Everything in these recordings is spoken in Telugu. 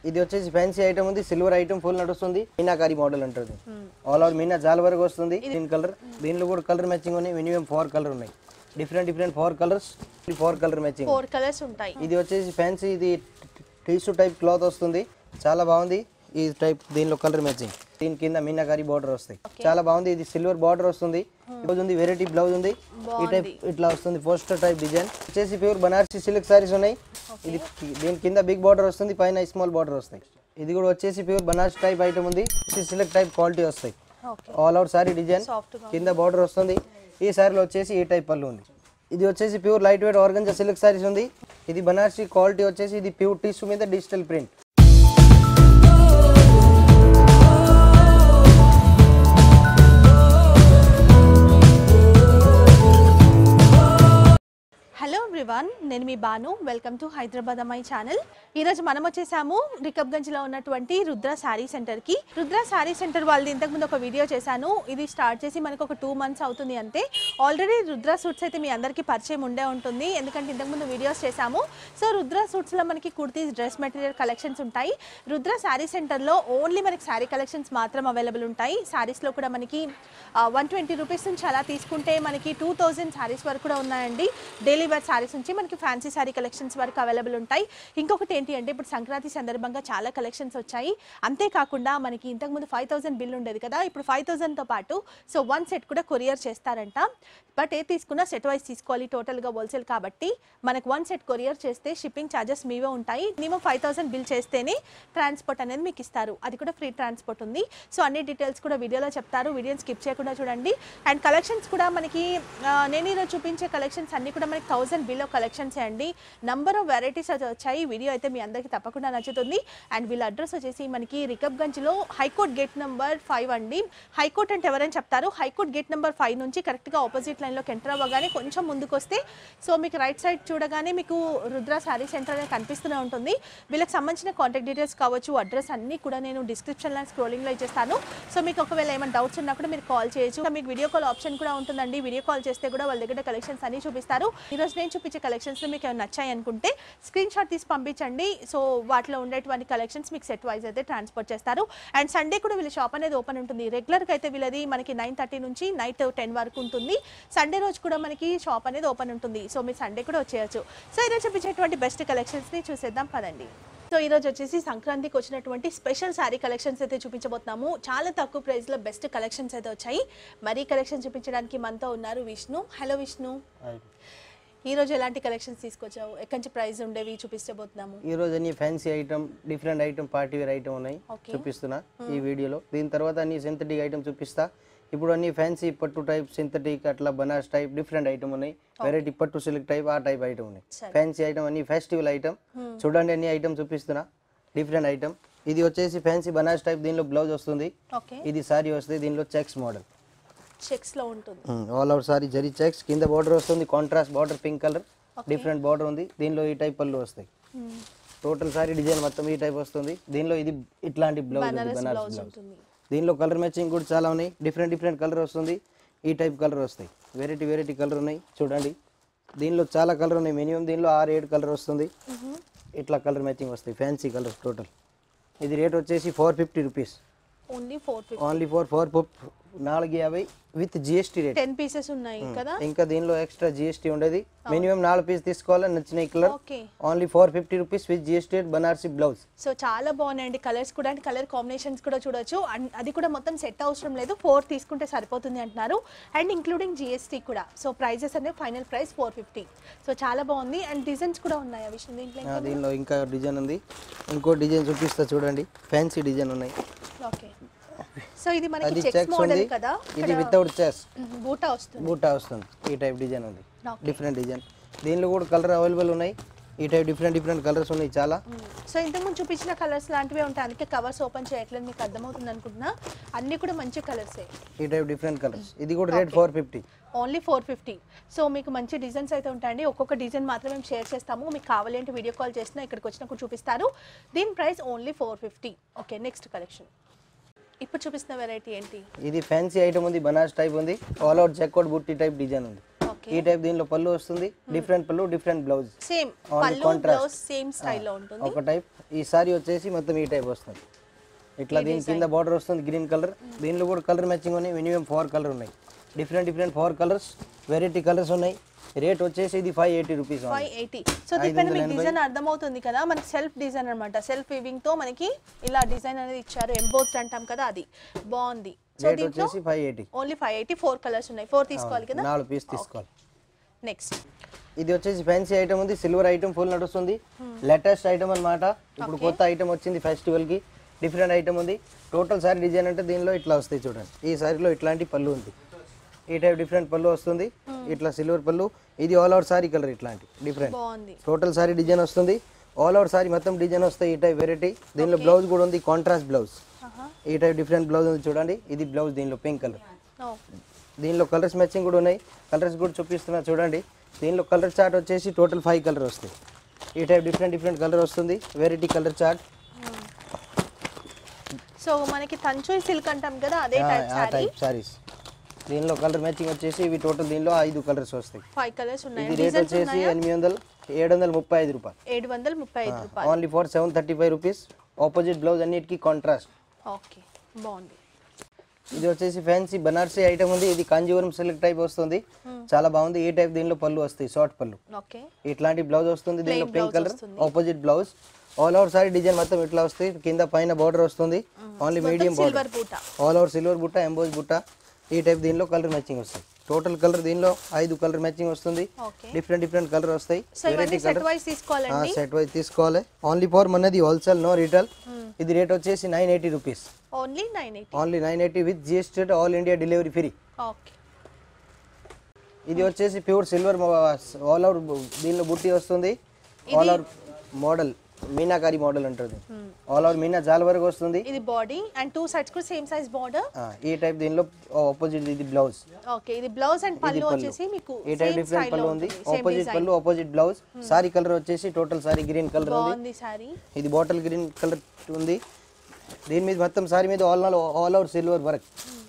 ఇది వచ్చేసి ఫ్యాన్సీ ఐటమ్ ఉంది సిల్వర్ ఐటమ్ ఫుల్ నడుస్తుంది మీనాకారి మోడల్ అంటుంది ఆల్ అవుట్ మీనా జాల్ వరకు వస్తుంది గ్రీన్ కలర్ దీనిలో కూడా కలర్ మ్యాచింగ్ ఉన్నాయి మినిమం ఫోర్ కలర్ ఉన్నాయి different different four colours four colour matching four colours ఉంటాయి ఇది వచ్చేసి ఫ్యాన్సీ ఇది టీషూ టైప్ క్లాత్ వస్తుంది చాలా బాగుంది ఈ టైప్ దీనిలో కలర్ మ్యాచింగ్ దీని కింద మీనాకారి బార్డర్ వస్తాయి చాలా బాగుంది ఇది సిల్వర్ బార్డర్ వస్తుంది బ్లౌజ్ ఉంది వెరైటీ బ్లౌజ్ ఉంది ఈ టైప్ ఇట్లా వస్తుంది పోస్టర్ టైప్ డిజైన్ వచ్చేసి ప్యూర్ బనారసి సిల్క్ సారీస్ ఉన్నాయి ఇది దీని కింద బిగ్ బార్డర్ వస్తుంది పైన స్మాల్ బార్డర్ వస్తాయి ఇది కూడా వచ్చేసి ప్యూర్ బనారస్ టైప్ ఐటమ్ ఉంది సిల్క్ టైప్ క్వాలిటీ వస్తాయి okay all out sari design soft గా కింద బార్డర్ వస్తుంది ఈ సారీలో వచ్చేసి ఈ టైప్ పళ్ళు ఉంది ఇది వచ్చేసి pure light weight organza silk saris ఉంది ఇది బనారసి క్వాలిటీ వచ్చేసి ఇది ప్యూర్ టిష్యూ మీద డిజిటల్ ప్రింట్ హలో ఎవ్రీవన్ నేను మీ బాను వెల్కమ్ టు హైదరాబాద్ అమ్మాయి ఛానల్ ఈరోజు మనం వచ్చేసాము రికబ్గంజ్లో ఉన్నటువంటి రుద్ర శారీ సెంటర్కి రుద్ర శారీ సెంటర్ వాళ్ళది ఇంతకుముందు ఒక వీడియో చేశాను ఇది స్టార్ట్ చేసి మనకు ఒక టూ మంత్స్ అవుతుంది అంతే ఆల్రెడీ రుద్ర సూట్స్ అయితే మీ అందరికీ పరిచయం ఉండే ఉంటుంది ఎందుకంటే ఇంతకుముందు వీడియోస్ చేశాము సో రుద్ర సూట్స్లో మనకి కుర్తీస్ డ్రెస్ మెటీరియల్ కలెక్షన్స్ ఉంటాయి రుద్ర శారీ సెంటర్లో ఓన్లీ మనకి శారీ కలెక్షన్స్ మాత్రం అవైలబుల్ ఉంటాయి శారీస్లో కూడా మనకి వన్ ట్వంటీ రూపీస్ నుంచి అలా తీసుకుంటే మనకి టూ థౌజండ్ శారీస్ వరకు కూడా ఉన్నాయండి డైలీ వేర్ శారీస్ నుంచి మనకి ఫ్యాన్సీ శారీ కలెక్షన్స్ వరకు అవైలబుల్ ఉంటాయి ఇంకొకటి ఏంటి అంటే ఇప్పుడు సంక్రాంతి సందర్భంగా చాలా కలెక్షన్స్ వచ్చాయి అంతేకాకుండా మనకి ఇంతకుముందు ఫైవ్ థౌసండ్ బిల్ ఉండేది కదా ఇప్పుడు ఫైవ్ థౌసండ్తో పాటు సో వన్ సెట్ కూడా కొరియర్ చేస్తారంట బట్ ఏ తీసుకున్నా సెట్ వైజ్ తీసుకోవాలి టోటల్గా హోల్సేల్ కాబట్టి మనకు వన్ సెట్ కొరియర్ చేస్తే షిప్పింగ్ ఛార్జెస్ మీవే ఉంటాయి మినిమం ఫైవ్ థౌసండ్ బిల్ చేస్తేనే ట్రాన్స్పోర్ట్ అనేది మీకు ఇస్తారు అది కూడా ఫ్రీ ట్రాన్స్పోర్ట్ ఉంది సో అన్ని డీటెయిల్స్ కూడా వీడియోలో చెప్తారు వీడియోని స్కిప్ చేయకుండా చూడండి అండ్ కలెక్షన్స్ కూడా మనకి ఆ, నేను ఈరోజు చూపించే కలెక్షన్స్ అన్ని కూడా మనకి థౌసండ్ బిలో కలెక్షన్స్ అండి నంబర్ ఆఫ్ వెరైటీస్ అయితే వచ్చాయి వీడియో అయితే మీ అందరికీ తప్పకుండా నచ్చుతుంది అండ్ వీళ్ళ అడ్రస్ వచ్చేసి మనకి రికబ్గంజ్లో హైకోర్ట్ గేట్ నెంబర్ ఫైవ్ అండి హైకోర్ట్ అంటే ఎవరైనా చెప్తారు హైకోర్ట్ గేట్ నెంబర్ ఫైవ్ నుంచి కరెక్ట్గా ఆపోజిట్ లైన్లోకి ఎంటర్ అవ్వగానే కొంచెం ముందుకు వస్తే సో మీకు రైట్ సైడ్ చూడగానే మీకు రుద్ర శారీ సెంటర్ అనేది కనిపిస్తూనే ఉంటుంది వీళ్ళకి సంబంధించిన కాంటాక్ట్ డీటెయిల్స్ కావచ్చు అడ్రస్ అన్నీ కూడా నేను డిస్క్రిప్షన్లో స్క్రోలింగ్లో ఇచ్చేస్తాను సో మీకు ఒకవేళ ఏమైనా డౌట్స్ ఉన్నా కూడా మీరు కాల్ చేయొచ్చు ఇంకా మీకు వీడియో కాల్ ఆప్షన్ కూడా ఉంటుందండి వీడియో కాల్ చేస్తే కూడా వాళ్ళ దగ్గర కలెక్షన్స్ అన్ని చూపిస్తారు ఈరోజు నేను చూపించే కలెక్షన్స్ మీకు ఏమైనా నచ్చాయి అనుకుంటే స్క్రీన్ షాట్ తీసి పంపించండి సో వాటిలో ఉండేటువంటి కలెక్షన్స్ మీకు సెట్ వైజ్ అయితే ట్రాన్స్పోర్ట్ చేస్తారు అండ్ సండే కూడా వీళ్ళ షాప్ అనేది ఓపెన్ ఉంటుంది రెగ్యులర్గా అయితే వీళ్ళది మనకి నైన్ థర్టీ నుంచి నైట్ టెన్ వరకు ఉంటుంది సండే రోజు కూడా మనకి షాప్ అనేది ఓపెన్ ఉంటుంది సో మీరు సండే కూడా వచ్చేయచ్చు సో ఈరోజు చూపించేటువంటి బెస్ట్ కలెక్షన్స్ని చూసేద్దాం పదండి సో ఈరోజు వచ్చేసి సంక్రాంతికి వచ్చినటువంటి స్పెషల్ శారీ కలెక్షన్స్ అయితే చూపించబోతున్నాము చాలా తక్కువ ప్రైస్లో బెస్ట్ కలెక్షన్స్ అయితే వచ్చాయి మరీ కలెక్షన్ చూపించడానికి మనతో ఉన్నారు విష్ణు హలో విష్ణు ఈ రోజు ఎలాంటి కలెక్షన్స్ తీసుకొచ్చావు ఎక్కడి నుంచి ప్రైస్ ఉండేవి చూపించబోతున్నాము ఈ రోజు అన్ని fancy item different item party wear item ఉన్నాయి Okay. చూపిస్తున్నా ఈ వీడియోలో దీని తర్వాత అన్ని సింథటిక్ ఐటమ్ చూపిస్తా ఇప్పుడు అన్ని ఫ్యాన్సీ పట్టు టైప్ సింథటిక్ అట్లా బనాస్ టైప్ డిఫరెంట్ ఐటమ్ ఉన్నాయి వెరైటీ పట్టు సిల్క్ టైప్ ఆ టైప్ ఐటమ్ ఉన్నాయి సరే. ఫ్యాన్సీ ఐటమ్ అన్ని ఫెస్టివల్ ఐటమ్ చూడండి అన్ని ఐటమ్ చూపిస్తున్నా డిఫరెంట్ ఐటమ్ ఇది వచ్చేసి ఫ్యాన్సీ బనాస్ టైప్ దీనిలో బ్లౌజ్ వస్తుంది ఓకే ఇది సారీ వస్తుంది దీనిలో చెక్స్ మోడల్ చెక్స్లో ఉంటుంది all out sari zari checks కింద బార్డర్ వస్తుంది contrast border pink colour different border ఉంది దీనిలో ఈ టైప్ పళ్ళు వస్తాయి టోటల్ సారీ డిజైన్ మొత్తం ఈ టైప్ వస్తుంది దీనిలో ఇది ఇట్లాంటి బ్లౌజ్ ఉంది బనారస్ బనారస్ బ్లౌజ్ బ్లౌజ్ ఉంటుంది దీనిలో కలర్ మ్యాచింగ్ కూడా చాలా ఉన్నాయి డిఫరెంట్ డిఫరెంట్ కలర్ వస్తుంది ఈ టైప్ కలర్ వస్తాయి వెరైటీ వెరైటీ కలర్ ఉన్నాయి చూడండి దీనిలో చాలా కలర్ ఉన్నాయి మినిమం దీనిలో ఆరు ఏడు కలర్ వస్తుంది ఇట్లా కలర్ మ్యాచింగ్ వస్తాయి ఫ్యాన్సీ కలర్స్ టోటల్ ఇది రేట్ వచ్చేసి four fifty rupees only four fifty only four four నాలుగు యాభై with GST rate ten pieces ఉన్నాయి కదా ఇంకా దీనిలో ఎక్స్ట్రా జిఎస్టీ ఉండేది మినిమం నాలుగు పీస్ తీసుకోవాలి నచ్చిన ఈ colour okay only four fifty rupees with GST Banarasi blouse so చాలా బాగున్నాయండి కలర్స్ కూడా అండ్ కలర్ కాంబినేషన్స్ కూడా చూడొచ్చు అండ్ అది కూడా మొత్తం సెట్ అవసరం లేదు ఫోర్ తీసుకుంటే సరిపోతుంది అంటున్నారు అండ్ ఇంక్లూడింగ్ జిఎస్టీ కూడా సో ప్రైజెస్ అనేవి final price four fifty so చాలా బాగుంది అండ్ డిజైన్స్ కూడా ఉన్నాయి విషయం దీంట్లో ఆ, దీనిలో ఇంకా డిజైన్ ఉంది ఇంకో డిజైన్ చూపిస్తా చూడండి ఫ్యాన్సీ డిజైన్ ఉన్నాయి ఓకే సో ఇది మనకి అది చెక్స్ చెక్స్ మోడల్ ఉంది కదా ఇది వితౌట్ చెస్ మ్మ్, బూటా వస్తుంది బూటా వస్తుంది ఈ టైప్ డిజైన్ ఉంది Okay. డిఫరెంట్ డిజైన్ దీనిలో కూడా కలర్ అవైలబుల్ ఉన్నాయి ఈ టైప్ డిఫరెంట్ డిఫరెంట్ కలర్స్ ఉన్నాయి చాలా సో ఇంతకుముందు చూపించిన కలర్స్ లాంటివే ఉంటాయి అందుకే కవర్స్ ఓపెన్ చేయట్లేదు మీకు అర్థమవుతుంది అనుకుంటున్నా అన్ని కూడా మంచి కలర్సే ఈ టైప్ డిఫరెంట్ కలర్స్ ఇది కూడా rate four fifty only four fifty so మీకు మంచి డిజైన్స్ అయితే ఉంటాయండి ఒక్కొక్క డిజైన్ మాత్రం మేము షేర్ చేస్తాము మీకు కావాలి అంటే వీడియో కాల్ చేసినా ఇక్కడికి వచ్చినప్పుడు చూపిస్తారు దీని price only four fifty okay next collection ఇప్పుడు చూపిస్తున్న వెరైటీ ఏంటి ఇది ఫ్యాన్సీ ఐటమ్ ఉంది బనారస్ టైప్ ఉంది all out checkout butti type design ఉంది ఓకే ఓకే ఈ టైప్ దీనిలో పళ్ళు వస్తుంది డిఫరెంట్ పళ్ళు డిఫరెంట్ బ్లౌజ్ సేమ్ Only పళ్ళు contrast. బ్లౌజ్ సేమ్ స్టైల్లో ఉంటుంది ఒక టైప్ ఈ సారీ వచ్చేసి మొత్తం ఈ టైప్ వస్తుంది ఇట్లా దీని కింద బార్డర్ వస్తుంది గ్రీన్ కలర్ దీనిలో కూడా కలర్ మ్యాచింగ్ ఉన్నాయి మినిమం ఫోర్ కలర్ ఉన్నాయి different different four colours variety colours ఉన్నాయి రేట్ వచ్చేసి ఇది five eighty rupees five eighty so దీనిపైన మీకు డిజైన్ అర్థమవుతుంది కదా మనకి సెల్ఫ్ డిజైన్ అనమాట సెల్ఫ్ వీవింగ్ తో మనకి ఇలా డిజైన్ అనేది ఇచ్చారు ఎంబోస్డ్ అంటాం కదా అది బాగుంది సో రేట్ దీంట్లో వచ్చేసి five eighty only five eighty four colours ఉన్నాయి ఫోర్ తీసుకోవాలి కదా నాలుగు పీస్ తీసుకోవాలి నెక్స్ట్ ఇది వచ్చేసి ఫ్యాన్సీ ఐటమ్ ఉంది సిల్వర్ ఐటమ్ ఫుల్ నడుస్తుంది లేటెస్ట్ ఐటమ్ అన్నమాట ఇప్పుడు కొత్త ఐటమ్ వచ్చింది ఫెస్టివల్ కి డిఫరెంట్ ఐటమ్ ఉంది టోటల్ సారీ డిజైన్ అంటే దీనిలో ఇట్లా వస్తాయి చూడండి ఈ సారీలో ఇట్లాంటి పళ్ళు ఉంది ఈ టైప్ డిఫరెంట్ పళ్ళు వస్తుంది ఇట్లా సిల్వర్ పళ్ళు ఇది ఆల్ అవుట్ సారీ కలర్ ఇట్లాంటి డిఫరెంట్ బాగుంది టోటల్ సారీ డిజైన్ వస్తుంది ఆల్ అవుట్ సారీ మొత్తం డిజైన్ వస్తాయి ఈ టైప్ వెరైటీ దీనిలో బ్లౌజ్ కూడా ఉంది కాంట్రాస్ట్ బ్లౌజ్ ఈ టైప్ డిఫరెంట్ బ్లౌజ్ ఉంది చూడండి ఇది బ్లౌజ్ దీనిలో పింక్ కలర్ దీనిలో కలర్స్ మ్యాచింగ్ కూడా ఉన్నాయి కలర్స్ కూడా చూపిస్తున్నా చూడండి దీనిలో కలర్ చార్ట్ వచ్చేసి టోటల్ ఫైవ్ కలర్ వస్తాయి ఈ టైప్ డిఫరెంట్ డిఫరెంట్ కలర్ వస్తుంది వెరైటీ కలర్ చార్ట్ సో మనకి తంచోయి సిల్క్ అంటాం కదా అదే టైప్ ఆ సారీ టైప్ సారీస్ దీనిలో కలర్ మ్యాచింగ్ వచ్చేసి ఇవి టోటల్ దీనిలో ఐదు కలర్స్ వస్తాయి ఫైవ్ కలర్స్ ఉన్నాయి ఇది రేట్ డిజైన్స్ వచ్చేసి ఉన్నాయా ఎనిమిది వందలు ఏడు వందల ముప్పై ఐదు రూపాయలు ఏడు వందల ముప్పై ఐదు రూపాయలు only for seven thirty five rupees opposite blouse అన్నిటికీ కాంట్రాస్ట్ ఓకే బాగుంది ఇది వచ్చేసి ఫ్యాన్సీ బనార్సీ ఐటమ్ ఉంది ఇది కాంజీవరం సిల్క్ టైప్ వస్తుంది చాలా బాగుంది ఈ టైప్ దీనిలో పళ్ళు వస్తాయి షార్ట్ పళ్ళు ఓకే ఇట్లాంటి బ్లౌజ్ వస్తుంది దీనిలో Plain పింక్ blouse కలర్ వస్తుంది. Opposite blouse all over sari design మొత్తం ఇట్లా వస్తాయి కింద పైన బార్డర్ వస్తుంది only medium border silver buta all over silver butta emboss butta ఈ టైప్ దీనిలో కలర్ మ్యాచింగ్ వస్తాయి టోటల్ కలర్ దీనిలో ఐదు కలర్ మ్యాచింగ్ వస్తుంది ఓకే డిఫరెంట్ డిఫరెంట్ కలర్ వస్తాయి సో ఇవన్నీ సెట్ వైస్ తీసుకోవాలండి సెట్ వైజ్ తీసుకోవాలి ఓన్లీ ఫర్ మనది హోల్సేల్ నో రిటైల్ ఇది రేట్ వచ్చేసి nine eighty rupees only nine eighty only nine eighty with GST all India delivery free okay ఇది వచ్చేసి ప్యూర్ సిల్వర్ ఆల్ అవుట్ దీనిలో బుట్టి వస్తుంది all out model meenakari model అంటుంది ఆల్ అవుట్ మీనా జాల్ వరకు వస్తుంది ఇది బాడీ అండ్ టూ సైడ్స్ కూడా సేమ్ సైజ్ బార్డర్ ఆ, ఈ టైప్ దీనిలో ఆపోజిట్ ఇది బ్లౌజ్ ఓకే ఇది బ్లౌజ్ అండ్ పళ్ళు వచ్చేసి మీకు ఈ టైప్ డిఫరెంట్ పళ్ళు ఉంది ఆపోజిట్ పళ్ళు ఆపోజిట్ బ్లౌజ్ సారీ కలర్ వచ్చేసి టోటల్ సారీ గ్రీన్ కలర్ ఉంది బాగుంది సారీ ఇది బాటిల్ గ్రీన్ కలర్ ఉంది దీని మీద మొత్తం సారీ మీద all all out silver work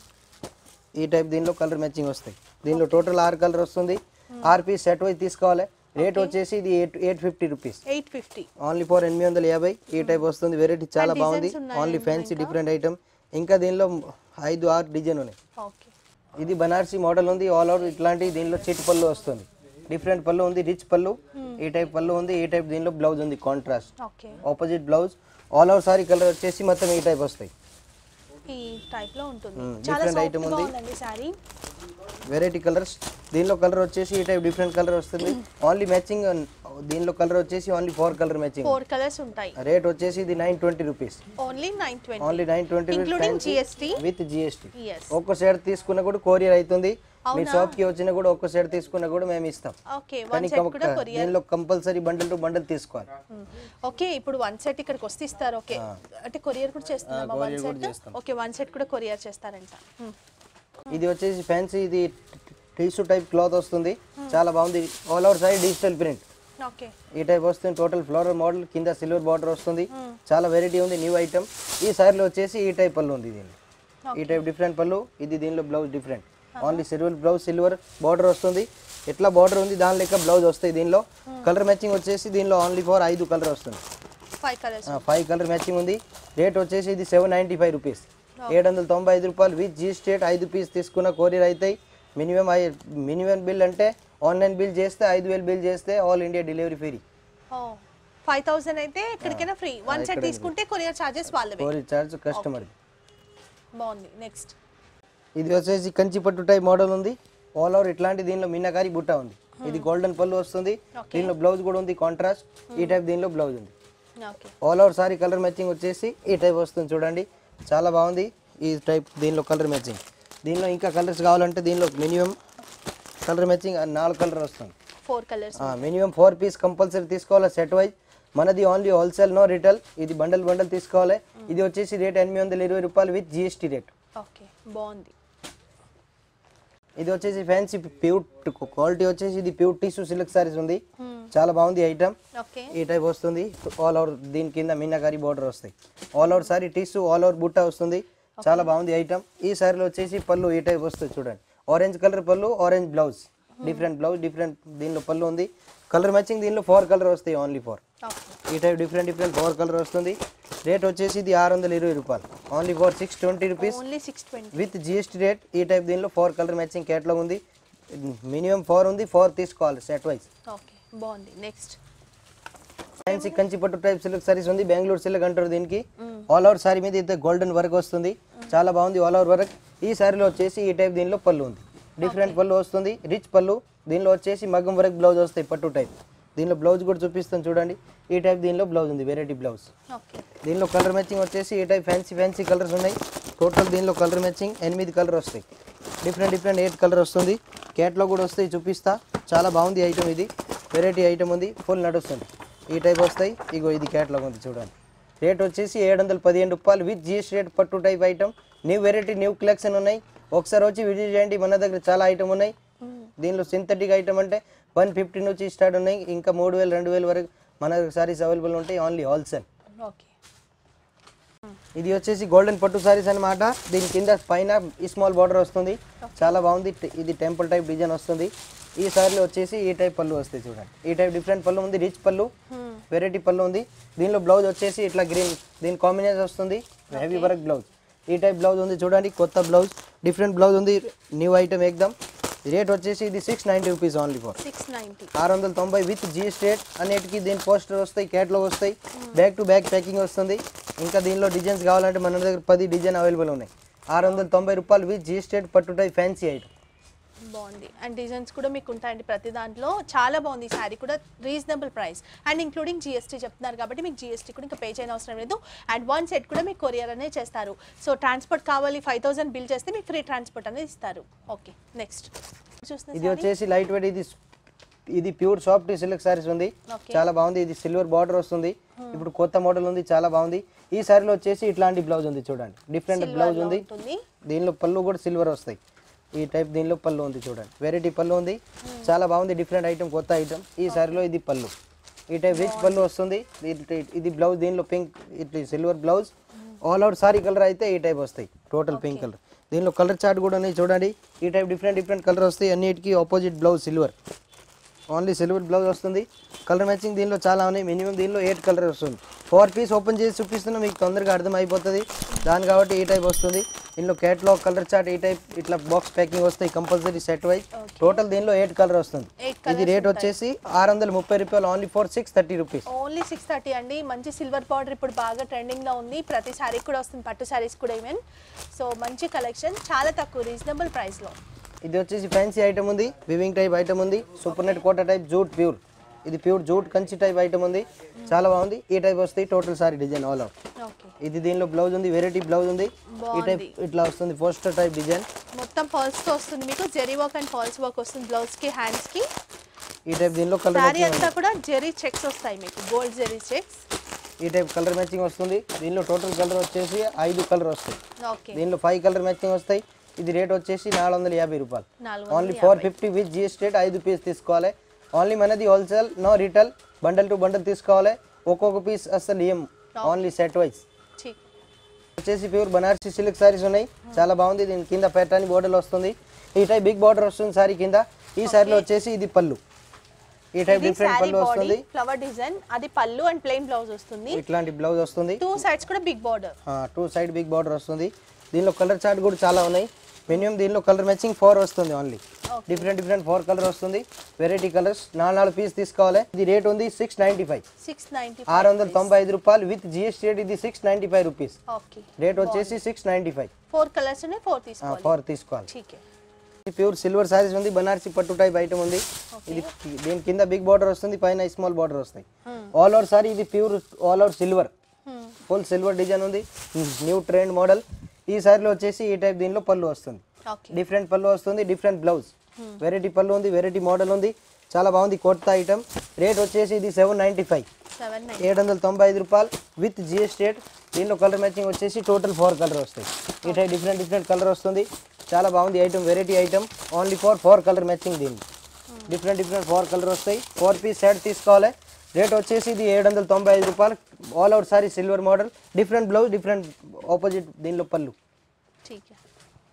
ఈ టైప్ దీనిలో కలర్ మ్యాచింగ్ వస్తాయి దీనిలో టోటల్ ఆరు కలర్ వస్తుంది ఆర్ పీస్ సెట్ వైజ్ తీసుకోవాలి రేట్ వచ్చేసి ఇది eight eight fifty rupees eight fifty only for ఎనిమిది వందల యాభై ఈ టైప్ వస్తుంది వెరైటీ చాలా And బాగుంది designs ఉన్నాయా ఓన్లీ ఇందులో ఫ్యాన్సీ డిఫరెంట్ ఐటమ్ ఇంకా దీనిలో ఐదు ఆరు డిజైన్ ఉన్నాయి ఓకే ఇది బనారసి మోడల్ ఉంది ఆల్ అవుట్ ఇట్లాంటి దీనిలో చిట్ పళ్ళు వస్తుంది డిఫరెంట్ పళ్ళు ఉంది రిచ్ పళ్ళు ఈ టైప్ పళ్ళు ఉంది ఈ టైప్ దీనిలో బ్లౌజ్ ఉంది contrast okay opposite blouse all out sari colour వచ్చేసి మొత్తం ఈ టైప్ వస్తాయి ఈ టైప్ లో ఉంటుంది Hmm, చాలా different సాఫ్ట్ item గా ఉంది. ఉందండి సారీ వెరైటీ కలర్స్ దీనిలో కలర్ వచ్చేసి ఈ టైప్ డిఫరెంట్ కలర్ వస్తుంది ఓన్లీ మ్యాచింగ్ దీనిలో కలర్ వచ్చేసి only four colour matching four colours ఉంటాయి రేట్ వచ్చేసి ఇది nine twenty rupees only nine twenty only nine twenty including GST with GST yes ఒక్క షేర్ తీసుకున్నా కూడా కొరియర్ అవుతుంది మీ షాప్ కి వచ్చినా కూడా ఒక్క షేర్ తీసుకున్నా కూడా మేము ఇస్తాం ఓకే వన్ కానీ సెట్ కూడా కొరియర్ దీనిలో కంపల్సరీ బండల్ టు బండల్ తీసుకోవాలి ఓకే ఇప్పుడు వన్ సెట్ ఇక్కడికి వస్తే ఇస్తారు ఓకే అంటే కొరియర్ కూడా చేస్తున్నామా వన్ courier కూడా సెట్ చేస్తాం. ఓకే వన్ సెట్ కూడా కొరియర్ చేస్తారంట Hmm. ఇది వచ్చేసి ఫ్యాన్సీ ఇది టిష్యూ టైప్ క్లాత్ వస్తుంది చాలా బాగుంది all over side digital print okay ఈ టైప్ వస్తుంది టోటల్ ఫ్లోరల్ మోడల్ కింద సిల్వర్ బార్డర్ వస్తుంది చాలా వెరైటీ ఉంది న్యూ ఐటమ్ ఈ సారీలో వచ్చేసి ఈ టైప్ పళ్ళు ఉంది దీనిలో ఈ టైప్ డిఫరెంట్ పళ్ళు ఇది దీనిలో blouse different only silver blouse silver border వస్తుంది ఎట్లా బార్డర్ ఉంది దాని లెక్క బ్లౌజ్ వస్తాయి దీనిలో కలర్ మ్యాచింగ్ వచ్చేసి దీనిలో ఓన్లీ ఫోర్ ఐదు కలర్ వస్తుంది five colours five colour matching ఉంది రేట్ వచ్చేసి ఇది సెవెన్ నైంటీ ఫైవ్ రూపీస్ ఏడు వందల తొంభై ఐదు రూపాయలు విత్ జీ స్టేట్ ఐదు పీస్ తీసుకున్న కొరియర్ అవుతాయి మినిమం మినిమం బిల్ అంటే ఆన్లైన్ బిల్ చేస్తే ఐదు వేలు బిల్ చేస్తే ఆల్ ఇండియా డెలివరీ ఫ్రీ ఓ ఫైవ్ థౌసండ్ అయితే ఎక్కడికైనా ఫ్రీ వన్ సెట్ తీసుకుంటే కొరియర్ చార్జెస్ వాళ్ళవే కొరియర్ చార్జ్ కస్టమర్ బాగుంది నెక్స్ట్ ఇది వచ్చేసి కంచి పట్టు టైప్ మోడల్ ఉంది ఆల్ ఓవర్ ఇట్లాంటి దీనిలో మీనాకారి బుట్ట ఉంది ఇది గోల్డెన్ పళ్ళు వస్తుంది దీనిలో బ్లౌజ్ కూడా ఉంది కాంట్రాస్ట్ ఈ టైప్ దీనిలో బ్లౌజ్ ఉంది okay all over sari colour matching వచ్చేసి ఈ టైప్ వస్తుంది చూడండి చాలా బాగుంది ఈ టైప్ దీనిలో కలర్ మ్యాచింగ్ దీనిలో ఇంకా కలర్స్ కావాలంటే దీనిలో మినిమం కలర్ మ్యాచింగ్ నాలుగు కలర్ వస్తుంది four colours minimum four piece compulsory తీసుకోవాలి సెట్ వైజ్ మనది ఓన్లీ హోల్సేల్ నో రిటైల్ ఇది బండల్ బండల్ తీసుకోవాలి ఇది వచ్చేసి రేట్ ఎనిమిది వందల ఇరవై రూపాయలు విత్ జిఎస్టీ రేట్ ఓకే బాగుంది ఇది వచ్చేసి ఫ్యాన్సీ ప్యూర్ క్వాలిటీ వచ్చేసి ఇది ప్యూర్ టిష్యూ సిల్క్ సారీస్ ఉంది చాలా బాగుంది ఐటమ్ ఓకే ఈ టైప్ వస్తుంది ఆల్ ఓవర్ దీని కింద మీనాకారి బార్డర్ వస్తాయి all over sari tissue all over butta వస్తుంది చాలా బాగుంది ఐటమ్ ఈ సారీలో వచ్చేసి పళ్ళు ఈ టైప్ వస్తుంది చూడండి ఆరెంజ్ కలర్ పళ్ళు orange blouse different blouse different దీనిలో పళ్ళు ఉంది కలర్ మ్యాచింగ్ దీనిలో ఫోర్ కలర్ వస్తాయి ఓన్లీ ఫోర్ ఓకే ఈ type different different four colour వస్తుంది రేట్ వచ్చేసి ఇది ఆరు వందల ఇరవై రూపాయలు only four six twenty rupees only six twenty with GST rate ఈ టైప్ దీనిలో ఫోర్ కలర్ మ్యాచింగ్ కేటలాగ్ ఉంది మినిమం ఫోర్ ఉంది ఫోర్ తీసుకోవాలి సెట్ వైజ్ ఓకే బాగుంది నెక్స్ట్ ఫ్యాన్సీ కంచి పట్టు టైప్ సిల్క్ సారీస్ ఉంది బెంగళూరు సిల్క్ అంటారు దీనికి ఆల్ ఓవర్ సారీ మీద అయితే గోల్డెన్ వర్క్ వస్తుంది చాలా బాగుంది ఆల్ ఓవర్ వర్క్ ఈ సారీలో వచ్చేసి ఈ టైప్ దీనిలో పళ్ళు ఉంది డిఫరెంట్ పళ్ళు వస్తుంది రిచ్ పళ్ళు దీనిలో వచ్చేసి మగ్గం వర్క్ బ్లౌజ్ వస్తాయి పట్టు టైప్ దీనిలో బ్లౌజ్ కూడా చూపిస్తాను చూడండి ఈ టైప్ దీనిలో బ్లౌజ్ ఉంది వెరైటీ బ్లౌజ్ ఓకే దీనిలో కలర్ మ్యాచింగ్ వచ్చేసి ఈ టైప్ ఫ్యాన్సీ ఫ్యాన్సీ కలర్స్ ఉన్నాయి టోటల్ దీనిలో కలర్ మ్యాచింగ్ ఎనిమిది కలర్ వస్తాయి డిఫరెంట్ డిఫరెంట్ ఎయిట్ కలర్ వస్తుంది క్యాట్లో కూడా వస్తాయి చూపిస్తా చాలా బాగుంది ఐటమ్ ఇది వెరైటీ ఐటమ్ ఉంది ఫుల్ నడుస్తుంది ఈ టైప్ వస్తాయి ఇగో ఇది క్యాట్లాగ్ ఉంది చూడండి రేట్ వచ్చేసి ఏడు వందల పదిహేను రూపాయలు విత్ జిఎస్టీ రేట్ పట్టు type item new variety new collection ఉన్నాయి ఒకసారి వచ్చి విజిట్ చేయండి మన దగ్గర చాలా ఐటమ్ ఉన్నాయి దీనిలో సింథటిక్ ఐటమ్ అంటే వన్ ఫిఫ్టీ నుంచి స్టార్ట్ ఉన్నాయి ఇంకా మూడు వేలు రెండు వేలు వరకు మన దగ్గర సారీస్ అవైలబుల్ ఉంటాయి ఓన్లీ హోల్సేల్ ఓకే ఇది వచ్చేసి గోల్డెన్ పట్టు సారీస్ అన్నమాట దీని కింద పైన ఈ స్మాల్ బార్డర్ వస్తుంది చాలా బాగుంది ట- ఇది టెంపుల్ టైప్ డిజైన్ వస్తుంది ఈ సారీలో వచ్చేసి ఈ టైప్ పళ్ళు వస్తాయి చూడండి ఈ టైప్ డిఫరెంట్ పళ్ళు ఉంది రిచ్ పళ్ళు వెరైటీ పళ్ళు ఉంది దీనిలో బ్లౌజ్ వచ్చేసి ఇట్లా గ్రీన్ దీని కాంబినేషన్ వస్తుంది హెవీ వర్క్ బ్లౌజ్ ఈ టైప్ బ్లౌజ్ ఉంది చూడండి కొత్త బ్లౌజ్ డిఫరెంట్ బ్లౌజ్ ఉంది న్యూ ఐటమ్ ఎక్దమ్ రేట్ వచ్చేసి ఇది six ninety rupees only for six ninety ఆరు వందల తొంభై విత్ జిఎస్టీ రేట్ అన్నిటికీ దీని పోస్టర్ వస్తాయి క్యాట్లో వస్తాయి బ్యాక్ టు బ్యాక్ ప్యాకింగ్ వస్తుంది ఇంకా దీనిలో డిజైన్స్ కావాలంటే మన దగ్గర పది డిజైన్ అవైలబుల్ ఉన్నాయి ఆరు వందల తొంభై రూపాయలు విత్ జిఎస్టీ రేట్ పట్టుటాయి ఫ్యాన్సీ ఐటమ్ బాగుంది అండ్ డిజైన్స్ కూడా మీకు ఉంటాయండి ప్రతి దాంట్లో చాలా బాగుంది ఈ శారీ కూడా reasonable price and including GST చెప్తున్నారు కాబట్టి మీకు జీఎస్టీ కూడా ఇంకా పే చేయని అవసరం లేదు అండ్ వన్ సెట్ కూడా మీకు కొరియర్ అనే చేస్తారు సో ట్రాన్స్పోర్ట్ కావాలి ఫైవ్ థౌసండ్ బిల్ చేస్తే మీకు ఫ్రీ ట్రాన్స్పోర్ట్ అనేది ఇస్తారు ఓకే నెక్స్ట్ ఇది చూస్తున్నా వచ్చేసి లైట్ వెయిట్ ఇది ఇది ప్యూర్ సాఫ్ట్ సిల్క్ సారీస్ ఉంది Okay. చాలా బాగుంది ఇది సిల్వర్ బార్డర్ వస్తుంది ఇప్పుడు కొత్త మోడల్ ఉంది చాలా బాగుంది ఈ సారీలో వచ్చేసి ఇట్లాంటి బ్లౌజ్ ఉంది చూడండి డిఫరెంట్ బ్లౌజ్ ఉంది ఉంటుంది దీనిలో పళ్ళు కూడా సిల్వర్ వస్తాయి ఈ టైప్ దీనిలో పళ్ళు ఉంది చూడండి వెరైటీ పళ్ళు ఉంది చాలా బాగుంది డిఫరెంట్ ఐటమ్ కొత్త ఐటమ్ ఈ సారీలో ఇది పళ్ళు ఈ టైప్ రిచ్ పళ్ళు వస్తుంది ఇది- ఇది బ్లౌజ్ దీనిలో పింక్ ఇట్లా silver blouse all out sari colour అయితే ఈ టైప్ వస్తాయి టోటల్ పింక్ కలర్ దీనిలో కలర్ చార్ట్ కూడా ఉన్నాయి చూడండి ఈ టైప్ డిఫరెంట్ డిఫరెంట్ కలర్ వస్తాయి అన్నిటికీ opposite blouse silver only silver blouse వస్తుంది కలర్ మ్యాచింగ్ దీనిలో చాలా ఉన్నాయి మినిమం దీనిలో ఎయిట్ కలర్ వస్తుంది ఫోర్ పీస్ ఓపెన్ చేసి చూపిస్తున్నా మీకు తొందరగా అర్థం అయిపోతుంది దాని కాబట్టి ఈ టైప్ వస్తుంది దీనిలో క్యాట్లాగ్ కలర్ చార్ట్ ఈ టైప్ ఇట్లా బాక్స్ ప్యాకింగ్ వస్తాయి కంపల్సరీ సెట్ వైజ్ టోటల్ దీనిలో ఎయిట్ కలర్ వస్తుంది Eight ఇది రేట్ వచ్చేసి ఆరు వందల ముప్పై రూపాయలు only four six thirty rupees only six thirty అండి మంచి సిల్వర్ పౌడర్ ఇప్పుడు బాగా ట్రెండింగ్లో ఉంది ప్రతి శారీకి కూడా వస్తుంది పట్టు శారీస్ కూడా ఈవెన్ సో మంచి కలెక్షన్ చాలా తక్కువ రీజనబుల్ ప్రైస్లో ఇది వచ్చేసి ఫ్యాన్సీ ఐటమ్ ఉంది వివింగ్ టైప్ ఐటమ్ ఉంది super net Kota type jute pure ఇది pure jute Kanchi type item ఉంది చాలా బాగుంది ఈ టైప్ వస్తాయి total sari design all out okay ఇది దీనిలో బ్లౌజ్ ఉంది వెరైటీ బ్లౌజ్ ఉంది ఈ టైప్ ఇట్లా వస్తుంది పోస్టర్ టైప్ డిజైన్ మొత్తం పర్ల్స్తో వస్తుంది మీకు zari work and falls work వస్తుంది బ్లౌజ్కి హ్యాండ్స్కి ఈ టైప్ దీనిలో కలర్ శారీ అంతా కూడా జెరీ చెక్స్ వస్తాయి మీకు గోల్డ్ జెరీ చెక్స్ ఈ టైప్ కలర్ మ్యాచింగ్ వస్తుంది దీనిలో టోటల్ కలర్ వచ్చేసి ఐదు కలర్ వస్తాయి ఓకే దీనిలో ఫైవ్ కలర్ మ్యాచింగ్ వస్తాయి ఇది రేట్ వచ్చేసి నాలుగు వందల యాభై రూపాయలు నాలుగు only four fifty with GST rate ఐదు పీస్ తీసుకోవాలి ఓన్లీ మనది wholesale no retail bundle to bundle తీసుకోవాలి ఒక్కొక్క పీస్ అసలు ఏం ఓన్లీ సెట్ వైజ్ ఠీక్ వచ్చేసి ప్యూర్ బనారసి సిల్క్ సారీస్ ఉన్నాయి చాలా బాగుంది దీని కింద పెట్టని బోర్డర్ వస్తుంది ఈ టైప్ బిగ్ బార్డర్ వస్తుంది సారీ కింద ఈ సారీలో వచ్చేసి ఇది పళ్ళు ఈ టైప్ ఇది డిఫరెంట్ శారీ పళ్ళు బాడీ వస్తుంది ఫ్లవర్ డిజైన్ అది పళ్ళు అండ్ ప్లెయిన్ బ్లౌజ్ వస్తుంది ఇట్లాంటి బ్లౌజ్ వస్తుంది టూ సైడ్స్ కూడా big border two side big border వస్తుంది దీనిలో కలర్ చార్ట్ కూడా చాలా ఉన్నాయి మినిమం దీనిలో కలర్ మ్యాచింగ్ ఫోర్ వస్తుంది only different different four colour వస్తుంది వెరైటీ కలర్స్ నాలుగు నాలుగు పీస్ తీసుకోవాలి ఇది రేట్ ఉంది six ninety five six ninety ఆరు వందల తొంభై ఐదు రూపాయలు విత్ జిఎస్టీ రేట్ ఇది six ninety five rupees okay rate వచ్చేసి six ninety five four colours ఉన్నాయి ఫోర్ తీసుకోవాలి ఫోర్ తీసుకోవాలి ఠీక్ హై. ఇది ప్యూర్ సిల్వర్ సారీస్ ఉంది బనారసి పట్టు టైప్ ఐటమ్ ఉంది ఇది దీని కింద బిగ్ బార్డర్ వస్తుంది పైన స్మాల్ బార్డర్ వస్తాయి ఆల్ ఓవర్ సారీ ఇది pure all over silver Hmm. Full silver design ఉంది న్యూ ట్రెండ్ మోడల్ ఈ సారీలో వచ్చేసి ఈ టైప్ దీనిలో పళ్ళు వస్తుంది ఓకే డిఫరెంట్ పళ్ళు వస్తుంది డిఫరెంట్ బ్లౌజ్ వెరైటీ పళ్ళు ఉంది వెరైటీ మోడల్ ఉంది చాలా బాగుంది కొత్త ఐటమ్ రేట్ వచ్చేసి ఇది seven ninety five seven nine ఏడు వందల తొంభై ఐదు రూపాయలు విత్ జిఎస్టీ రేట్ దీనిలో కలర్ మ్యాచింగ్ వచ్చేసి టోటల్ ఫోర్ కలర్ వస్తాయి ఈ టైప్ డిఫరెంట్ డిఫరెంట్ కలర్ వస్తుంది చాలా బాగుంది item variety item only four four colour matching దీన్ని డిఫరెంట్ డిఫరెంట్ ఫోర్ కలర్ వస్తాయి ఫోర్ పీస్ సెట్ తీసుకోవాలి రేట్ వచ్చేసి ఇది ఏడు వందల తొంభై ఐదు రూపాయలు all out sari silver model different blouse different opposite దీనిలో పళ్ళు ఠీక్ హై.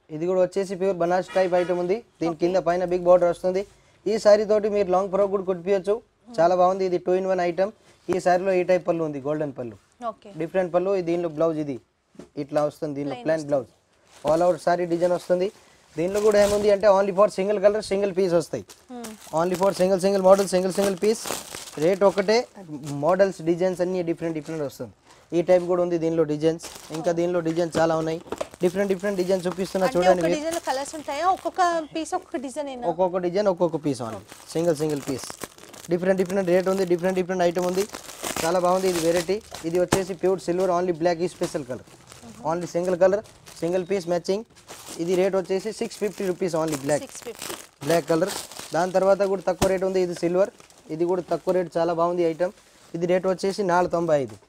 ఇది కూడా వచ్చేసి ప్యూర్ బనారస్ టైప్ ఐటమ్ ఉంది దీని కింద పైన బిగ్ బార్డర్ వస్తుంది ఈ శారీ తోటి మీరు లాంగ్ ఫ్రాక్ కూడా కుట్టియచ్చు చాలా బాగుంది ఇది టూ ఇన్ వన్ ఐటమ్ ఈ శారీలో ఈ టైప్ పళ్ళు ఉంది గోల్డెన్ పళ్ళు ఓకే డిఫరెంట్ పళ్ళు దీనిలో బ్లౌజ్ ఇది ఇట్లా వస్తుంది దీనిలో plain blouse all out sari design వస్తుంది దీనిలో కూడా ఏముంది అంటే only for single colour single piece వస్తాయి only for single single model single single piece rate ఒకటే మోడల్స్ డిజైన్స్ అన్ని డిఫరెంట్ డిఫరెంట్ వస్తుంది ఈ టైప్ కూడా ఉంది దీనిలో డిజైన్స్ ఇంకా దీనిలో డిజైన్స్ చాలా ఉన్నాయి డిఫరెంట్ డిఫరెంట్ డిజైన్ చూపిస్తున్నా అంటే చూడండి ఒక మీరు. డిజైన్ కలర్స్ ఉంటాయా ఒక్కొక్క పీస్ ఒక్కొక్క డిజైన్ అయినా ఒక్కొక్క డిజైన్ ఒక్కొక్క piece only single single piece different different rate ఉంది డిఫరెంట్ డిఫరెంట్ ఐటమ్ ఉంది చాలా బాగుంది ఇది వెరైటీ ఇది వచ్చేసి ప్యూర్ సిల్వర్ ఓన్లీ బ్లాక్ ఈ special colour only single colour single piece matching ఇది రేట్ వచ్చేసి six fifty rupees only black six fifty black colour దాని తర్వాత కూడా తక్కువ రేట్ ఉంది ఇది సిల్వర్ ఇది కూడా తక్కువ రేట్ చాలా బాగుంది ఐటమ్ ఇది రేట్ వచ్చేసి నాలుగు తొంభై ఐదు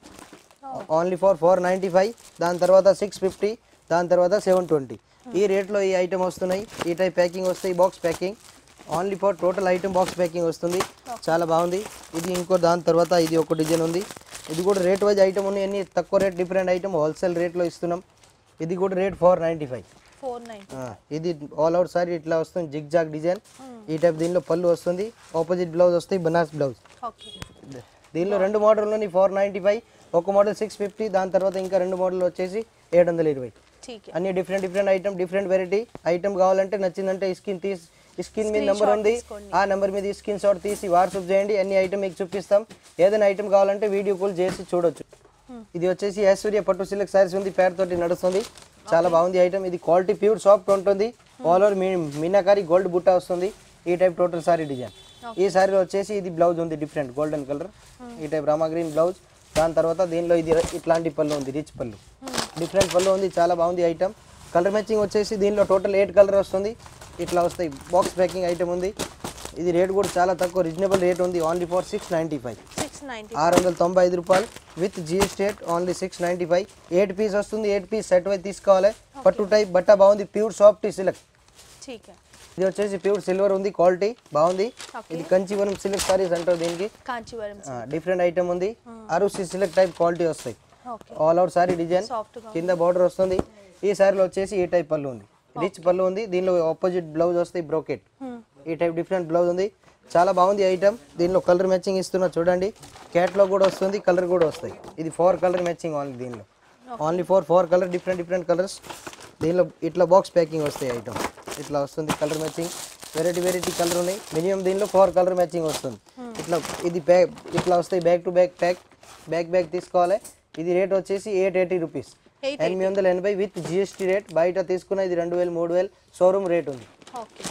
only for four ninety five దాని తర్వాత సిక్స్ ఫిఫ్టీ దాని తర్వాత సెవెన్ ట్వంటీ ఈ రేట్లో ఈ ఐటమ్ వస్తున్నాయి ఈ టైప్ ప్యాకింగ్ వస్తాయి box packing only for total item box packing వస్తుంది చాలా బాగుంది ఇది ఇంకో దాని తర్వాత ఇది ఒక డిజైన్ ఉంది ఇది కూడా రేట్ వైజ్ ఐటమ్ ఉన్నాయి అన్ని తక్కువ రేట్ డిఫరెంట్ ఐటమ్ హోల్సేల్ రేట్లో ఇస్తున్నాం ఇది కూడా rate four ninety five four nine ఆ, ఇది ఆల్ అవుట్ సారీ ఇట్లా వస్తుంది జిగ్ జాగ్ డిజైన్ ఈ టైప్ దీనిలో పళ్ళు వస్తుంది ఆపోజిట్ బ్లౌజ్ వస్తాయి బనారస్ బ్లౌజ్ ఓకే దీనిలో రెండు మోడల్ ఉన్నాయి ఫోర్ నైంటీ ఫైవ్ ఒక మోడల్ సిక్స్ ఫిఫ్టీ దాని తర్వాత ఇంకా రెండు మోడల్ వచ్చేసి ఏడు వందల ఇరవై ఠీక్ అన్ని different different item different variety item కావాలంటే నచ్చిందంటే స్కిన్ తీసి స్కిన్ మీద నెంబర్ ఉంది ఆ నెంబర్ మీద స్క్రీన్ షాట్ తీసి వాట్సాప్ చేయండి అన్ని ఐటమ్ మీకు చూపిస్తాం ఏదైనా ఐటమ్ కావాలంటే వీడియో కాల్ చేసి చూడొచ్చు ఇది వచ్చేసి ఐశ్వర్య పట్టు సిల్క్ సారీస్ ఉంది పేరుతోటి నడుస్తుంది చాలా బాగుంది ఐటమ్ ఇది క్వాలిటీ ప్యూర్ సాఫ్ట్ ఉంటుంది ఆల్ ఓవర్ మీనాకారి గోల్డ్ బుట్ట వస్తుంది ఈ టైప్ టోటల్ సారీ డిజైన్ ఈ సారీలో వచ్చేసి ఇది బ్లౌజ్ ఉంది డిఫరెంట్ గోల్డెన్ కలర్ ఈ టైప్ రామా గ్రీన్ బ్లౌజ్ దాని తర్వాత దీనిలో ఇది ఇట్లాంటి పళ్ళు ఉంది రిచ్ పళ్ళు డిఫరెంట్ పళ్ళు ఉంది చాలా బాగుంది ఐటమ్ కలర్ మ్యాచింగ్ వచ్చేసి దీనిలో టోటల్ ఎయిట్ కలర్ వస్తుంది ఇట్లా వస్తాయి బాక్స్ ప్యాకింగ్ ఐటమ్ ఉంది ఇది రేట్ కూడా చాలా తక్కువ రీజనబుల్ రేట్ ఉంది only for six ninety five six ninety ఆరు వందల తొంభై ఐదు రూపాయలు with GST rate only six ninety five eight piece వస్తుంది ఎయిట్ పీస్ సెట్ వైజ్ తీసుకోవాలి పట్టు టైప్ బట్ట బాగుంది ప్యూర్ సాఫ్ట్ సిల్క్ ఠీక్ హై ఇది వచ్చేసి ప్యూర్ సిల్వర్ ఉంది క్వాలిటీ బాగుంది ఇది కంచివరం సిల్క్ సారీస్ అంటారు దీనికి కాంచీవరం డిఫరెంట్ ఐటమ్ ఉంది అరుసి సిల్క్ టైప్ క్వాలిటీ వస్తాయి okay all out sari design సాఫ్ట్గా కింద బార్డర్ వస్తుంది ఈ సారీలో వచ్చేసి ఈ టైప్ పళ్ళు ఉంది రిచ్ పళ్ళు ఉంది దీనిలో ఆపోజిట్ బ్లౌజ్ వస్తాయి బ్రోకెట్ ఈ టైప్ డిఫరెంట్ బ్లౌజ్ ఉంది చాలా బాగుంది ఐటమ్ దీనిలో కలర్ మ్యాచింగ్ ఇస్తున్నా చూడండి క్యాట్లో కూడా వస్తుంది కలర్ కూడా వస్తాయి ఇది ఫోర్ కలర్ మ్యాచింగ్ ఓన్లీ దీనిలో only four four colour different different colours దీనిలో ఇట్లా బాక్స్ ప్యాకింగ్ వస్తాయి ఐటమ్ ఇట్లా వస్తుంది colour matching variety variety colour ఉన్నాయి మినిమం దీనిలో ఫోర్ కలర్ మ్యాచింగ్ వస్తుంది ఇట్లా ఇది బ్యాగ్ ఇట్లా వస్తాయి back to back pack back back తీసుకోవాలి ఇది రేట్ వచ్చేసి ఎయిట్ ఎయిటీ రూపీస్ ఎయిట్ ఎనిమిది వందల ఎనభై విత్ జిఎస్టీ రేట్ బయట తీసుకున్న ఇది రెండు వేలు మూడు వేలు షోరూమ్ రేట్ ఉంది ఓకే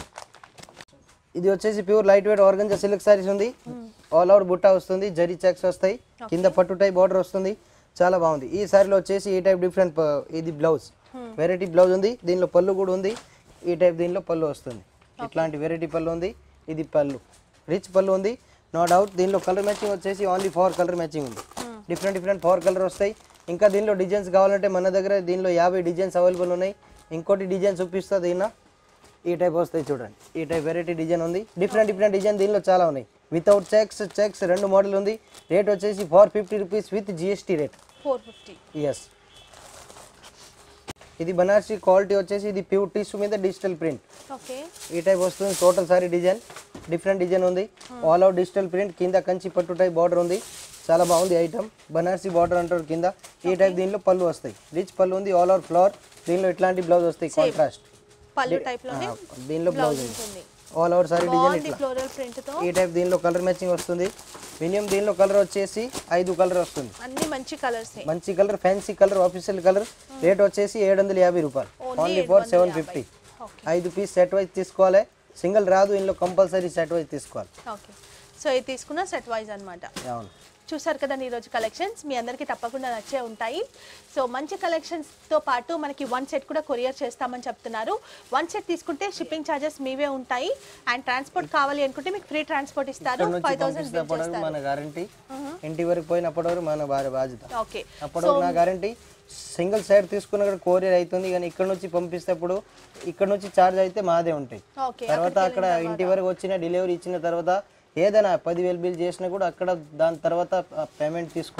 ఇది వచ్చేసి pure light weight organza silk saris ఉంది ఆల్ అవుట్ బుట్ట వస్తుంది జరీ చెక్స్ వస్తాయి కింద పట్టు టైప్ బార్డర్ వస్తుంది చాలా బాగుంది ఈ సారీలో వచ్చేసి ఈ టైప్ డిఫరెంట్ ఇది బ్లౌజ్ వెరైటీ బ్లౌజ్ ఉంది దీనిలో పళ్ళు కూడా ఉంది ఈ టైప్ దీనిలో పళ్ళు వస్తుంది ఇట్లాంటి వెరైటీ పళ్ళు ఉంది ఇది పళ్ళు రిచ్ పళ్ళు ఉంది నో డౌట్ దీనిలో కలర్ మ్యాచింగ్ వచ్చేసి ఓన్లీ ఫోర్ కలర్ మ్యాచింగ్ ఉంది డిఫరెంట్ డిఫరెంట్ ఫోర్ కలర్ వస్తాయి ఇంకా దీనిలో డిజైన్స్ కావాలంటే మన దగ్గర దీనిలో యాభై డిజైన్స్ అవైలబుల్ ఉన్నాయి ఇంకోటి డిజైన్ చూపిస్తా దీనిలో ఈ టైప్ వస్తాయి చూడండి ఈ టైప్ వెరైటీ డిజైన్ ఉంది డిఫరెంట్ డిఫరెంట్ డిజైన్ దీనిలో చాలా ఉన్నాయి వితౌట్ చెక్స్ చెక్స్ రెండు మోడల్ ఉంది రేట్ వచ్చేసి four fifty rupees with GST rate four fifty yes ఇది బనారసి క్వాలిటీ వచ్చేసి ఇది ప్యూర్ టిష్యూ మీద డిజిటల్ ప్రింట్ ఓకే ఈ టైప్ వస్తుంది total sari design different design ఉంది ఆల్ అవుట్ డిజిటల్ ప్రింట్ కింద కంచి పట్టు టైప్ బార్డర్ ఉంది చాలా బాగుంది ఐటమ్ బనారసి బార్డర్ అంటారు కింద ఈ టైప్ దీనిలో పళ్ళు వస్తాయి రిచ్ పళ్ళు ఉంది ఆల్ అవుట్ ఫ్లవర్ దీనిలో ఇట్లాంటి బ్లౌజ్ వస్తాయి కాంట్రాస్ట్ పళ్ళు టైప్ లోనే దీనిలో బ్లౌజ్ బ్లౌజ్ ఉంటుంది ఆల్ అవుట్ సారీ డిజైన్ బాగుంది ఇట్లా ఫ్లోరల్ ప్రింట్ తో ఈ టైప్ దీనిలో కలర్ మ్యాచింగ్ వస్తుంది మినిమం దీనిలో కలర్ వచ్చేసి ఐదు కలర్ వస్తుంది అన్ని మంచి కలర్స్ మంచి colour fancy colour official colour rate వచ్చేసి ఏడు వందల యాభై రూపాయలు Only only for seven 750. Fifty okay ఐదు పీస్ సెట్ వైజ్ తీసుకోవాలి సింగిల్ రాదు ఇందులో కంపల్సరీ సెట్ వైజ్ తీసుకోవాలి ఓకే సో ఇది తీసుకున్న సెట్ వైజ్ అన్నమాట అవును చూసారు కదండి ఈరోజు కలెక్షన్స్ మీ అందరికీ తప్పకుండా నచ్చే ఉంటాయి సో మంచి కలెక్షన్స్తో పాటు మనకి వన్ సెట్ కూడా కొరియర్ చేస్తామని చెప్తున్నారు వన్ సెట్ తీసుకుంటే షిప్పింగ్ ఛార్జెస్ మీవే ఉంటాయి అండ్ ట్రాన్స్పోర్ట్ కావాలి అనుకుంటే మీకు ఫ్రీ ట్రాన్స్పోర్ట్ ఇస్తారు ఇక్కడ నుంచి ఫైవ్ థౌసండ్ పంపిస్తే అప్పటి వరకు మన గ్యారంటీ ఇంటి వరకు పోయినప్పటి వరకు మన భార్య బాధ్యత ఓకే అప్పటి వరకు నా గ్యారంటీ సింగిల్ సైడ్ తీసుకున్న కూడా కోరియర్ అవుతుంది కానీ ఇక్కడ నుంచి పంపిస్తేప్పుడు ఇక్కడ నుంచి ఛార్జ్ అయితే మాదే ఉంటాయి ఓకే తర్వాత అక్కడ ఇంటి వరకు వచ్చిన డెలివరీ ఇచ్చిన తర్వాత ఏదైనా పదివేలు బిల్ చేసినా కూడా అక్కడ దాని తర్వాత పేమెంట్ తీసుకుంటారు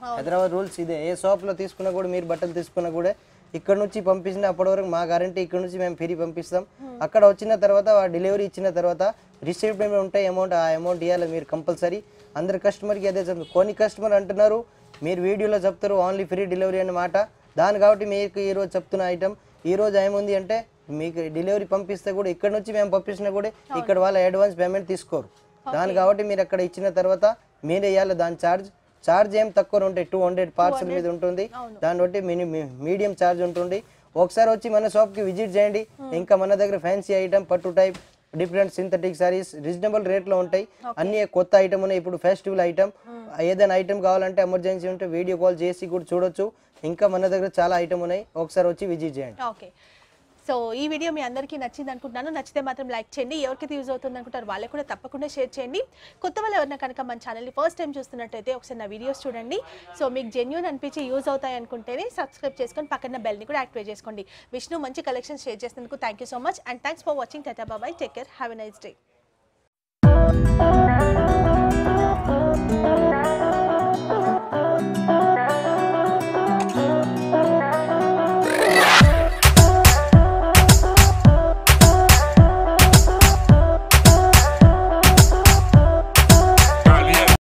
హైదరాబాద్ రూల్స్ ఇదే ఏ షాప్లో తీసుకున్నా కూడా మీరు బట్టలు తీసుకున్నా కూడా ఇక్కడ నుంచి పంపించిన అప్పటి వరకు మా గ్యారంటీ ఇక్కడ నుంచి మేము ఫ్రీ పంపిస్తాం అక్కడ వచ్చిన తర్వాత డెలివరీ ఇచ్చిన తర్వాత రిసీప్ట్ ఏమి ఉంటాయి అమౌంట్ ఆ అమౌంట్ ఇవ్వాలి మీరు కంపల్సరీ అందరి కస్టమర్కి అదే చెప్తారు కొన్ని కస్టమర్ అంటున్నారు మీరు వీడియోలో చెప్తారు ఓన్లీ ఫ్రీ డెలివరీ అన్నమాట దాని కాబట్టి మీకు ఈరోజు చెప్తున్న ఐటమ్ ఈ రోజు ఏముంది అంటే మీకు డెలివరీ పంపిస్తే కూడా ఇక్కడ నుంచి మేము పంపించినా కూడా ఇక్కడ వాళ్ళ అడ్వాన్స్ పేమెంట్ తీసుకోరు దాని కాబట్టి మీరు అక్కడ ఇచ్చిన తర్వాత మీరే ఇవ్వాలి దాని ఛార్జ్ ఛార్జ్ ఏం తక్కువ ఉంటాయి టూ హండ్రెడ్ పార్సల్ మీద ఉంటుంది దాన్ని బట్టి మిని మీడియం ఛార్జ్ ఉంటుంది ఒకసారి వచ్చి మన షాప్కి విజిట్ చేయండి ఇంకా మన దగ్గర ఫ్యాన్సీ ఐటమ్ పట్టు type different synthetic saris reasonable రేట్లో ఉంటాయి అన్ని కొత్త ఐటమ్ ఉన్నాయి ఇప్పుడు ఫెస్టివల్ ఐటమ్ ఏదైనా ఐటమ్ కావాలంటే ఎమర్జెన్సీ ఉంటే వీడియో కాల్ చేసి కూడా చూడొచ్చు ఇంకా మన దగ్గర చాలా ఐటమ్ ఉన్నాయి ఒకసారి వచ్చి విజిట్ చేయండి ఓకే సో ఈ వీడియో మీ అందరికీ నచ్చింది అనుకుంటున్నాను నచ్చితే మాత్రం లైక్ చేయండి ఎవరికైతే యూజ్ అవుతుంది అనుకుంటారు వాళ్ళకి కూడా తప్పకుండా షేర్ చేయండి కొత్త వాళ్ళు ఎవరైనా కనుక మన ఛానల్ని ఫస్ట్ టైం చూస్తున్నట్టయితే ఒకసారి నా వీడియోస్ చూడండి సో మీకు జెన్యున్ అనిపించి యూజ్ అవుతాయి అనుకుంటేనే సబ్స్క్రైబ్ చేసుకొని పక్కన బెల్ని కూడా యాక్టివేట్ చేసుకోండి విష్ణు మంచి కలెక్షన్ షేర్ చేసినందుకు thank you so much and thanks for watching టాటా బాబాయ్ take care have a nice day